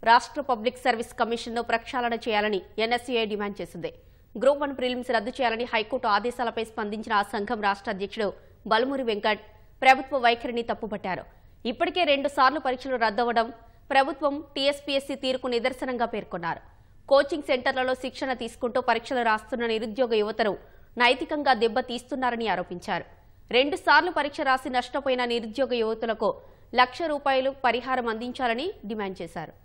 రాష్ట్ర public service కమిషన్ను ప్రక్షాళన చేయాలని ఎన్ఎస్సీఐ డిమాండ్ చేసింది గ్రూప్ వన్ ప్రిలిమ్స్ రద్దు చేయాలని హైకోర్టు ఆదేశాలపై స్పందించిన ఆ సంఘం రాష్ట్ర అధ్యక్షుడు బలమూరి వెంకట్ ప్రభుత్వ వైఖరిని తప్పుపట్టారు ఇప్పటికే రెండు సార్లు పరీక్షలు రద్దవడం ప్రభుత్వం టీఎస్పీఎస్సీ తీరుకు నిదర్శనంగా పేర్కొన్నారు కోచింగ్ సెంటర్లలో శిక్షణ తీసుకుంటూ పరీక్షలు రాస్తున్న నిరుద్యోగ యువతను నైతికంగా దెబ్బతీస్తున్నారని ఆరోపించారు రెండు సార్లు పరీక్ష రాసి నష్టపోయిన నిరుద్యోగ యువతులకు లక్ష రూపాయలు పరిహారం అందించాలని డిమాండ్ చేశారు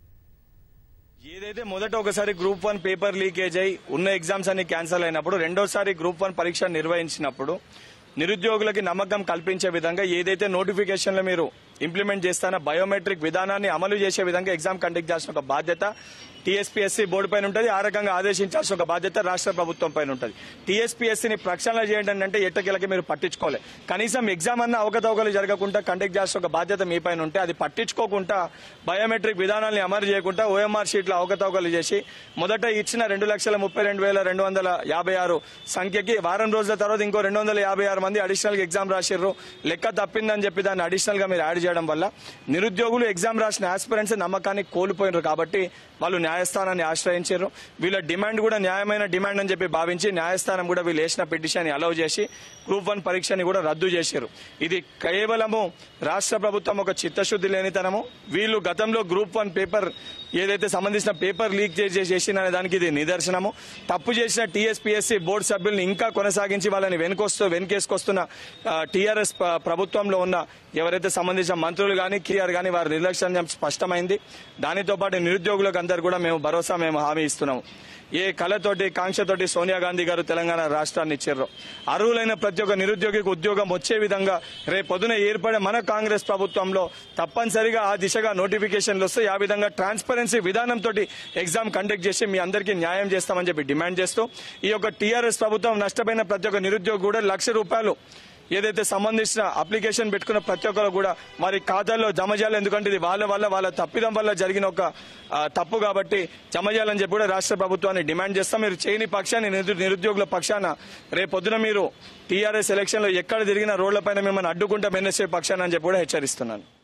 ఏదైతే మొదట ఒకసారి గ్రూప్ వన్ పేపర్ లీకేజ్ అయి ఉన్న ఎగ్జామ్స్ అన్ని క్యాన్సిల్ అయినప్పుడు రెండోసారి గ్రూప్ వన్ పరీక్ష నిర్వహించినప్పుడు నిరుద్యోగులకి నమ్మకం కల్పించే విధంగా ఏదైతే నోటిఫికేషన్లు మీరు ఇంప్లిమెంట్ చేస్తానో బయోమెట్రిక్ విధానాన్ని అమలు చేసే విధంగా ఎగ్జామ్ కండక్ట్ చేయాల్సిన ఒక బాధ్యత టీఎస్పీఎస్సీ బోర్డు పైన ఉంటుంది ఆ రకంగా ఆదేశించాల్సిన ఒక బాధ్యత రాష్ట్ర ప్రభుత్వం పైన ఉంటుంది టీఎస్పీఎస్సీని ప్రక్షాళన చేయడం అంటే ఎట్టకేలకి మీరు పట్టించుకోవాలి కనీసం ఎగ్జామ్ అన్న అవకతవకలు జరగకుండా కండక్ట్ చేయాల్సిన ఒక బాధ్యత మీ పైన ఉంటే అది పట్టించుకోకుండా బయోమెట్రిక్ విధానాన్ని అమలు చేయకుండా ఓఎంఆర్ షీట్లో అవకతవకలు చేసి మొదట ఇచ్చిన రెండు లక్షల ముప్పై రెండు వేల రెండు వందల యాభై ఆరు సంఖ్యకి వారం రోజుల తర్వాత ఇంకో రెండు వందల యాభై ఆరు మంది అడిషనల్ గా ఎగ్జామ్ రాసిర్రు లెక్క తప్పిందని చెప్పి దాన్ని అడిషనల్ గా మీరు యాడ్ చేయడం వల్ల నిరుద్యోగులు ఎగ్జామ్ రాసిన ఆస్పిరెంట్స్ నమ్మకాన్ని కోల్పోయినారు కాబట్టి వాళ్ళు న్యాయస్థానాన్ని ఆశ్రయించారు వీళ్ళ డిమాండ్ కూడా న్యాయమైన డిమాండ్ అని చెప్పి భావించి న్యాయస్థానం కూడా వీళ్ళు వేసిన పిటిషన్ అలౌ చేసి గ్రూప్ వన్ పరీక్షని కూడా రద్దు చేశారు ఇది కేవలము రాష్ట్ర ప్రభుత్వం ఒక చిత్తశుద్ధి లేనితనము వీళ్ళు గతంలో గ్రూప్ వన్ పేపర్ ఏదైతే సంబంధించిన పేపర్ లీక్ చేసి చేసిన దానికి ఇది నిదర్శనము తప్పు చేసిన టీఎస్పీఎస్సీ బోర్డు సభ్యుల్ని ఇంకా కొనసాగించి వాళ్ళని వెనుకొస్తూ వెనుకేసుకొస్తున్న టీఆర్ఎస్ ప్రభుత్వంలో ఉన్న ఎవరైతే సంబంధించిన మంత్రులు కానీ కిఆర్ కానీ వారి నిర్లక్ష్యం స్పష్టమైంది దానితో పాటు నిరుద్యోగులకు అందరు కూడా మేము భరోసా మేము హామీ ఇస్తున్నాము ఏ కళతోటి కాంక్షతోటి సోనియా గాంధీ గారు తెలంగాణ రాష్ట్రాన్ని ఇచ్చారు అర్హులైన ప్రతి ఒక్క నిరుద్యోగికి ఉద్యోగం వచ్చే విధంగా రేపు పొద్దున ఏర్పడే మన కాంగ్రెస్ ప్రభుత్వంలో తప్పనిసరిగా ఆ దిశగా నోటిఫికేషన్లు వస్తాయి ఆ విధంగా ట్రాన్స్పరెన్సీ విధానంతో ఎగ్జామ్ కండక్ట్ చేసి మీ అందరికీ న్యాయం చేస్తామని చెప్పి డిమాండ్ చేస్తూ ఈ యొక్క టీఆర్ఎస్ ప్రభుత్వం నష్టపోయిన ప్రతి ఒక్క నిరుద్యోగి కూడా లక్ష రూపాయలు ఏదైతే సంబంధించిన అప్లికేషన్ పెట్టుకున్న ప్రతి ఒక్కరు కూడా వారి ఖాతాల్లో జమ చేయాలి ఎందుకంటే ఇది వాళ్ళ వల్ల వాళ్ళ తప్పిదం వల్ల జరిగిన ఒక ఆ, తప్పు కాబట్టి జమ చేయాలని చెప్పి కూడా రాష్ట్ర ప్రభుత్వాన్ని డిమాండ్ చేస్తాం మీరు చేయని పక్షాన్ని నిరు- నిరుద్యోగుల పక్షాన రేపొద్దున మీరు టీఆర్ఎస్ ఎలక్షన్ లో ఎక్కడ తిరిగిన రోడ్లపైన మిమ్మల్ని అడ్డుకుంటాం ఎన్ఎస్ఏ పక్షాన అని చెప్పి కూడా హెచ్చరిస్తున్నాను